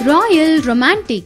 Royal Romantic.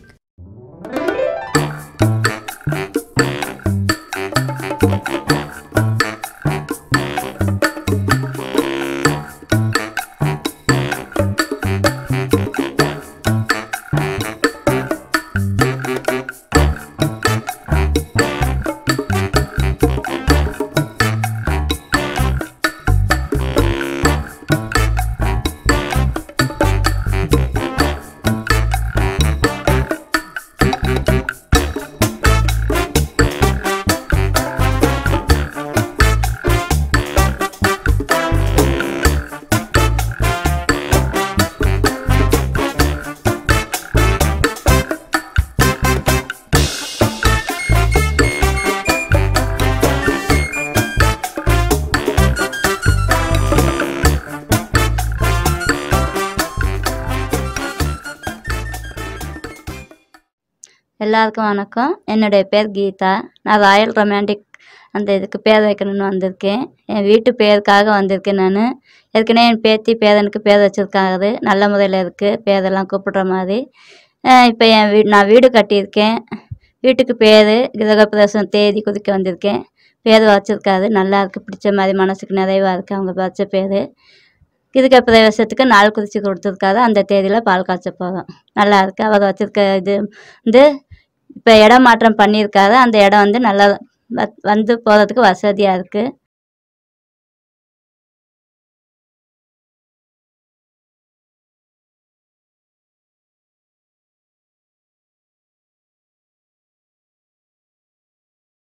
எல்லாருக்கும் வணக்கம் என்னுடைய பேர் கீதா நான் ராயல் ரொமான்டிக் அந்த இதுக்கு பேர் வைக்கணும்னு வந்திருக்கேன் என் வீட்டு பேருக்காக வந்திருக்கேன் நான் ஏற்கனவே என் பேத்தி பேரனுக்கு பேர் வச்சிருக்காங்க நல்ல முறையில் இருக்குது பேரெல்லாம் கூப்பிடுற மாதிரி இப்போ என் வீ நான் வீடு கட்டியிருக்கேன் வீட்டுக்கு பேர் கிரகப்பிரவேசம் தேதி குறிக்க வந்திருக்கேன் பேர் வச்சிருக்காரு நல்லா இருக்குது பிடிச்ச மாதிரி மனசுக்கு நிறைவாக இருக்குது அவங்க வச்ச பேர் கிருக்க பிரவேசத்துக்கு நாள் குறித்து கொடுத்துருக்காரு அந்த தேதியில் பால் காய்ச்ச போகிறோம் நல்லா இருக்கு அவர் வச்சிருக்க இது வந்து இப்போ இடம் மாற்றம் பண்ணியிருக்காரு அந்த இடம் வந்து நல்லா வ- வந்து போகிறதுக்கு வசதியாக இருக்குது